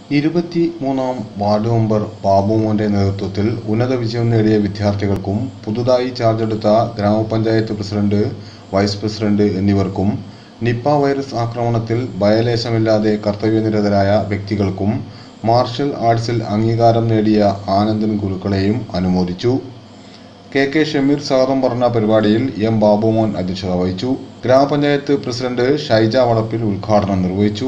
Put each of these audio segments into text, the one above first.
ഇരുപത്തി മൂന്നാം ward member ബാബുമോന്റെ നേതൃത്വത്തിൽ ഉന്നത വിജയം നേടിയ വിദ്യാർത്ഥികൾക്കും പുതുതായി ചാർജെടുത്ത ഗ്രാമപഞ്ചായത്ത് പ്രസിഡന്റ് വൈസ് പ്രസിഡന്റ് എന്നിവർക്കും നിപ്പ വൈറസ് ആക്രമണത്തിൽ ഭയലേശമില്ലാതെ കർത്തവ്യനിരതരായ വ്യക്തികൾക്കും മാർഷൽ ആർട്സിൽ അംഗീകാരം നേടിയ ആനന്ദൻ ഗുരുക്കളെയും അനുമോദിച്ചു കെ കെ ഷമീർ സ്വാഗതം പറഞ്ഞ പരിപാടിയിൽ എം ബാബുമോൻ അധ്യക്ഷത വഹിച്ചു ഗ്രാമപഞ്ചായത്ത് പ്രസിഡന്റ് ഷൈജ വളപ്പിൽ ഉദ്ഘാടനം നിർവഹിച്ചു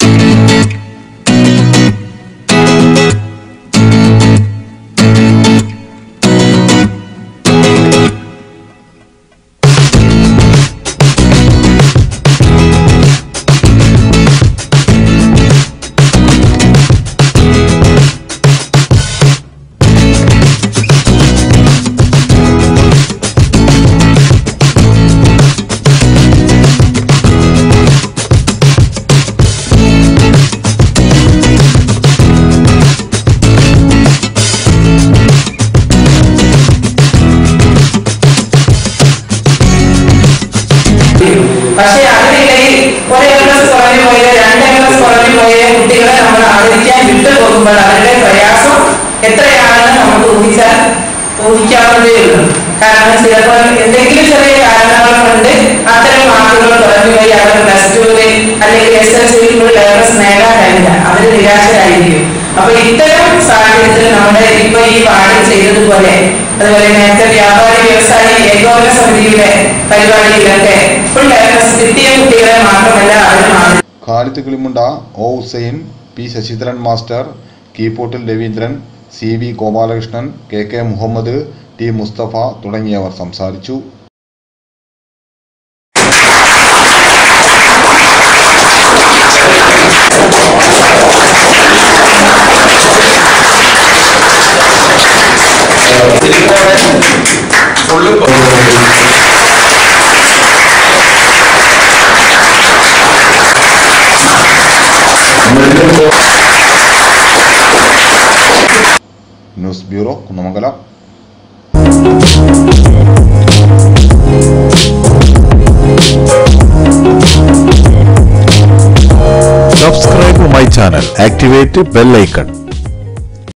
പക്ഷേ അതിനിടയിൽ ഒരു എം എസ് കുറഞ്ഞു പോയ രണ്ട് എം എസ് കുറഞ്ഞു പോയ കുട്ടികളെ നമ്മൾ ആദരിക്കാൻ വിട്ടു പോകുമ്പോൾ അവരുടെ പ്രയാസം എത്രയാണെന്ന് നമുക്ക് ഊഹിച്ചാൽ ഊഹിക്കാവുന്നതേ ഉള്ളൂ കാരണം ചിലപ്പോൾ എന്തെങ്കിലും ചെറിയ കാരണങ്ങൾ കൊണ്ട് അത്തരം മാർക്കുകൾ കുറഞ്ഞു പോയി അവർ പ്ലസ് ടുവിൽ അല്ലെങ്കിൽ എസ് എൽ സിയിൽ കൂടി ലെവൽസ് നേടാൻ കഴിഞ്ഞില്ല അവർ നിരാശരായിരിക്കും അപ്പൊ ഇത്തരം സാഹചര്യത്തിൽ നമ്മുടെ ഇപ്പൊ ഈ വാർഡിൽ ചെയ്തതുപോലെ അതുപോലെ നേരത്തെ വ്യാപാരി വ്യവസായി ഏകോപന സമിതിയുടെ പരിപാടിയിലൊക്കെ ഫുൾ ലെവൽസ് കിട്ടിയ കുട്ടികളെ മാത്രമല്ല അവർ മാറി Khalid Kilimunda O Hussain P Sasidharan master കീപ്പോട്ടിൽ Raveendran C V Gopalakrishnan K K Muhammad T Mustafa തുടങ്ങിയവർ സംസാരിച്ചു news bureau Kunnamangalam Subscribe to my channel. Activate the bell icon.